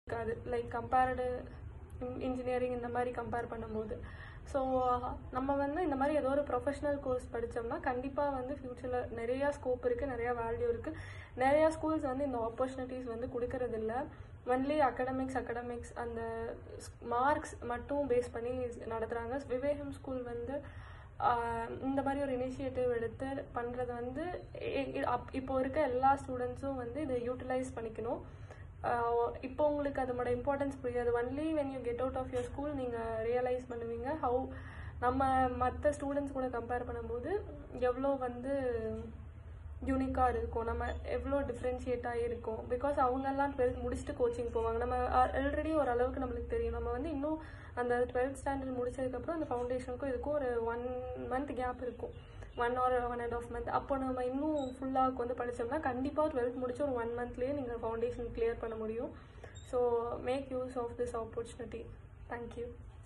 இருக்காது like compared engineering இந்த மாதிரி கம்பேர் பண்ணும்போது ஸோ நம்ம வந்து இந்த மாதிரி ஏதோ ஒரு ப்ரொஃபஷனல் கோர்ஸ் படித்தோம்னா கண்டிப்பாக வந்து ஃப்யூச்சரில் நிறையா ஸ்கோப் இருக்குது நிறையா வேல்யூ இருக்குது நிறையா ஸ்கூல்ஸ் வந்து இந்த ஆப்பர்ச்சுனிட்டிஸ் வந்து கொடுக்கறதில்ல ஒன்லி அகடமிக்ஸ் அகடமிக்ஸ் அந்த மார்க்ஸ் மட்டும் பேஸ் பண்ணி நடத்துகிறாங்க விவேகம் ஸ்கூல் வந்து ஆஹ் இந்த மாதிரி ஒரு இனிஷியேட்டிவ் எடுத்து பண்ணுறது வந்து இ- இ- அப்- இப்போ இருக்க எல்லா ஸ்டூடெண்ட்ஸும் வந்து இதை யூட்டிலைஸ் பண்ணிக்கணும் ஆஹ் இப்போ உங்களுக்கு அதோட இம்பார்ட்டன்ஸ் புரியாது only when you get out of your school நீங்கள் ரியலைஸ் பண்ணுவீங்க ஹவு நம்ம மற்ற ஸ்டூடெண்ட்ஸ் கூட கம்பேர் பண்ணும்போது எவ்வளோ வந்து யூனிக்காக இருக்கும் நம்ம எவ்வளோ டிஃப்ரென்ஷியேட்டாக இருக்கும் பிகாஸ் அவங்கெல்லாம் டுவெல்த் முடிச்சுட்டு கோச்சிங் போவாங்க நம்ம ஆல்ரெடி ஒரு அளவுக்கு நம்மளுக்கு தெரியும் நம்ம வந்து இன்னும் அந்த டுவெல்த் ஸ்டாண்டர்ட் முடிச்சதுக்கப்புறம் அந்த ஃபவுண்டேஷனுக்கும் இதுக்கும் ஒரு ஒன் மந்த் கேப் இருக்கும் one or one and half month அப்போ நம்ம இன்னும் ஃபுல்லாக வந்து படித்தோம்னா கண்டிப்பாக டுவெல்த் முடிச்சு ஒரு ஒன் மந்த்லேயே நீங்கள் ஃபவுண்டேஷன் கிளியர் பண்ண முடியும் so make use of this opportunity thank you